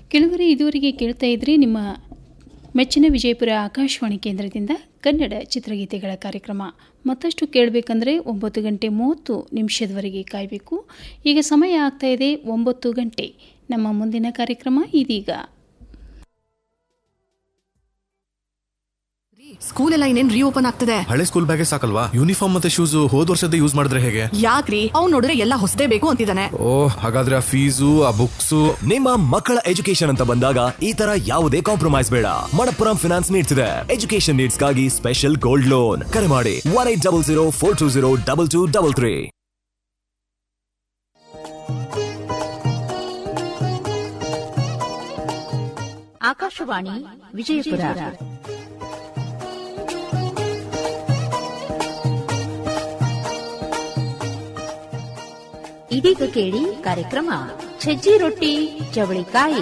ಕೆಲವರೇ ಇದುವರೆಗೆ ಕೇಳ್ತಾ ಇದ್ರಿ ನಿಮ್ಮ ಮೆಚ್ಚಿನ ವಿಜಯಪುರ ಆಕಾಶವಾಣಿ ಕೇಂದ್ರದಿಂದ ಕನ್ನಡ ಚಿತ್ರಗೀತೆಗಳ ಕಾರ್ಯಕ್ರಮ ಮತ್ತಷ್ಟು ಕೇಳಬೇಕಂದ್ರೆ ಒಂಬತ್ತು ಗಂಟೆ ಮೂವತ್ತು ನಿಮಿಷದವರೆಗೆ ಕಾಯಬೇಕು ಈಗ ಸಮಯ ಆಗ್ತಾ ಇದೆ ಒಂಬತ್ತು ಗಂಟೆ ನಮ್ಮ ಮುಂದಿನ ಕಾರ್ಯಕ್ರಮ ಇದೀಗ ಸ್ಕೂಲ್ ಎಲ್ಲ ಇನ್ನೇನ್ ರೀಓಪನ್ ಆಗ್ತದೆ ಹಳೆ ಸ್ಕೂಲ್ ಬ್ಯಾಗೆ ಸಾಕಲ್ವಾ ಯೂನಿಫಾರ್ಮ್ ಮತ್ತೆ ಶೂಸ್ ಹೋದ್ ವರ್ಷದ ಯೂಸ್ ಮಾಡಿದ್ರೆ ಹೇಗೆ ಯಾಕ್ರಿ ಅವ್ನ್ ನೋಡಿದ್ರೆ ಎಲ್ಲ ಹೊಸದೇ ಬೇಕು ಅಂತಿದ್ದಾನೆ ಓ ಹಾಗಾದ್ರೆ ಆ ಫೀಸು ಆ ಬುಕ್ಸು ನಿಮ್ಮ ಮಕ್ಕಳ ಎಜುಕೇಶನ್ ಅಂತ ಬಂದಾಗ ಈ ತರ ಯಾವುದೇ ಕಾಂಪ್ರಮೈಸ್ ಬೇಡ ಮಣಪ್ಪುರಂ ಫಿನಾನ್ಸ್ ನೀಡ್ತಿದೆ ಎಜುಕೇಶನ್ ನೀಡ್ಸ್ಗಾಗಿ ಸ್ಪೆಷಲ್ ಗೋಲ್ಡ್ ಲೋನ್ ಕರೆ ಮಾಡಿ one eight double zero four two zero double two double three Akashvani Vijayapura ಇದೀಗ ಕೇಳಿ ಕಾರ್ಯಕ್ರಮ ಸಜ್ಜಿ ರೊಟ್ಟಿ ಚವಳಿಕಾಯಿ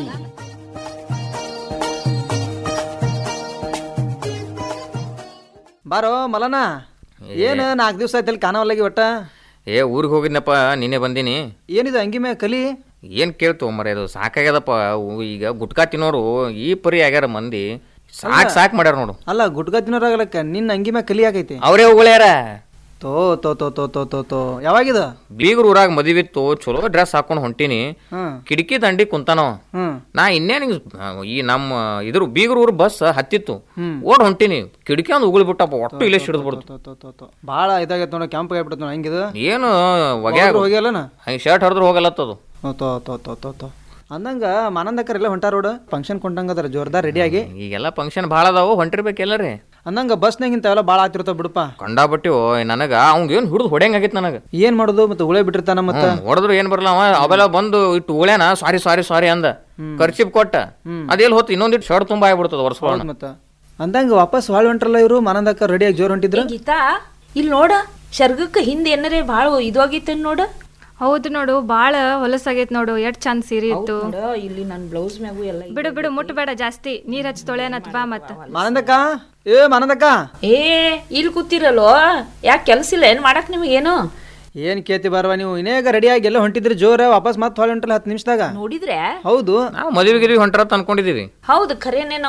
ಬಾರೋ ಮಲನ ಏನು ನಾಲ್ಕು ದಿವಸ ಆಯ್ತಲ್ಲಿ ಕಾಣವಲ್ಲಾಗಿ ಒಟ್ಟ ಏ ಊರಿಗೆ ಹೋಗಿದ್ನಪ್ಪ ನಿನ್ನೆ ಬಂದೀನಿ ಏನಿದು ಅಂಗಿ ಮ್ಯಾಗ ಕಲಿ ಏನು ಕೇಳ್ತು ಮರ ಇದು ಸಾಕಾಗ್ಯದಪ್ಪ ಅವು ಈಗ ಗುಟ್ಕಾ ತಿನ್ನೋರು ಈ ಪರಿ ಆಗ್ಯಾರ ಮಂದಿ ಸಾಕ್ ಸಾಕ್ ಮಾಡ್ಯಾರ ನೋಡು ಅಲ್ಲ ಗುಟ್ಕ ತಿನ್ನೋರಾಗಲಕ್ಕ ನಿನ್ನ ಅಂಗಿ ಮ್ಯಾಗ ಕಲಿ ಆಗೈತಿ ಅವರೇ ಉಗುಳ್ಯಾರ ತೋ ತೋ ತೋ ತೋ ತೋ ತೋ ತೋ ಯಾವಾಗಿದ ಬೀಗರ ಊರಾಗ ಮದುವಿತ್ತು ಚಲೋ ಡ್ರೆಸ್ ಹಾಕೊಂಡು ಹೊಂಟೀನಿ ಹ್ಮ್ ಕಿಟಕಿ ದಂಡಿ ಕುಂತಾನವ ಹ್ಮ್ ನಾ ಇನ್ನೇನು ಈ ನಮ್ಮ ಇದ್ರ ಬೀಗರ ಊರು ಬಸ್ ಹತ್ತಿತ್ತು ಓಡ್ ಹೊಂಟೀನಿ ಕಿಟಕಿ ಒಂದು ಉಗುಳಿ ಬಿಟ್ಟಪ್ಪ ಒಟ್ಟು ಇಲ್ಲೇ ಸಿಡಿದು ಬಿಡ್ತು ತೋ ತೋ ತೋ ತೋ ಭಾಳ ಇದಾಗೈತೆ ನೋಡ ಕೆಂಪ್ ಆಗ್ಬಿಡ್ತು ನೋಡ ಹೆಂಗಿದು ಏನು ಒಗ್ಯಾಗ ಹೋಗ್ಯಲ್ಲನ ಹಂಗೆ ಶರ್ಟ್ ಹೊಡೆದ್ರೆ ಹೋಗಲತ್ತದು ತೋ ತೋ ತೋ ತೋ ತೋ ಅಂದಂಗ ಮಾನಂದಕ್ಕರ್ ಎಲ್ಲ ಹೊಂಟಾರ ರೋಡ್ ಫಂಕ್ಷನ್ ಕೊಂಡಂಗದಾರ ಜೋರ್ದಾರ್ ರೆಡಿ ಆಗಿ ಈಗೆಲ್ಲ ಫಂಕ್ಷನ್ ಭಾಳ ಅದಾವು ಹೊಂಟಿರ್ಬೇಕೆಲ್ಲರಿ ಅಂದಂಗ ಬಸ್ನಾಗ ಇಂಥವೆಲ್ಲ ಭಾಳ ಆತಿರ್ತಾವ ಬಿಡಪ್ಪ ಕಂಡಾಬಟ್ಟಿ ನನಗ ಅವ್ನ್ ಏನು ಹಿಡಿದು ಹೊಡೆಯಂಗಾಗಿತ್ತು ನನಗೆ ಏನ್ ಮಾಡುದು ಮತ್ತೆ ಉಳೆ ಬಿಟ್ಟಿರ್ತಾನ ಮತ್ತ ಹೊಡೆದ್ರು ಏನ್ ಬರಲ್ಲ ಅವ ಅವೆಲ್ಲ ಬಂದು ಇಟ್ಟು ಉಳ್ಯಾನ ಸಾರಿ ಸಾರಿ ಸಾರಿ ಅಂದ ಖರ್ಚಿಪ್ ಕೊಟ್ಟ ಅದೆಲ್ಲ ಹೊತ್ತು ಇನ್ನೊಂದಿಟ್ಟು ಶರ್ಟ್ ತುಂಬಾ ಆಗ್ಬಿಡ್ತದ ವರ್ಷ ಮತ್ತ ಅಂದಂಗ ವಾಪಸ್ ಹೊಳ್ ಹೊಂಟ್ರಲ್ಲ ಇವರು ಮಾನಂದಕ್ಕ ರೆಡಿಯಾಗಿ ಜೋರ್ ಹೊಂಟಿದ್ರು ಗೀತಾ ಇಲ್ಲಿ ನೋಡ ಶರ್ಗಕ್ಕ ಹಿಂದೆ ಏನರೇ ಭಾಳ ಇದು ಆಗೈತೆ ನೋಡ ಹೌದು ನೋಡು ಬಾಳ ಹೊಲಸಾಗೈತ್ ನೋಡು ಎಷ್ಟ್ ಚಂದ ಸೀರೆ ಇತ್ತು ನೋಡ ಇಲ್ಲಿ ನನ್ನ ಬ್ಲೌಸ್ ಮ್ಯಾಗು ಎಲ್ಲ ಇದೆ. ಬಿಡು ಬಿಡು ಮುಟ್ಬೇಡ ಜಾಸ್ತಿ ನೀರ್ ಹಚ್ಚಿ ತೊಳೆನತ್ ಬಾ ಮತ್ತ ಮಾನಂದಕ್ಕ ಏ ಮಾನಂದಕ್ಕ ಏ ಇಲ್ಲಿ ಕೂತಿರಲ್ಲೋ ಯಾಕೆ ಕೆಲಸ ಇಲ್ಲ ಏನು ಮಾಡಕ್ ನಿಮಗೇನು ಏನ್ ಕೇತಿ ಬರವ ನೀವು ಇನ್ನೇಗ ರೆಡಿಯಾಗಿ ಎಲ್ಲ ಹೊಂಟಿದ್ರಿ ಜೋರ ವಾಪಸ್ ಮತ್ತೆ ಹೊಳ್ ಹೊಂಟ್ರಲ್ಲ ಹತ್ತು ನಿಮಿಷದಾಗ ನೋಡಿದ್ರೆ ಹೌದು ನಾವು ಮದುವೆ ಗಿದ್ವಿ ಹೊಂಟ್ರತ್ ಅನ್ಕೊಂಡಿದೀವಿ ಹೌದು ಖರೇನೆ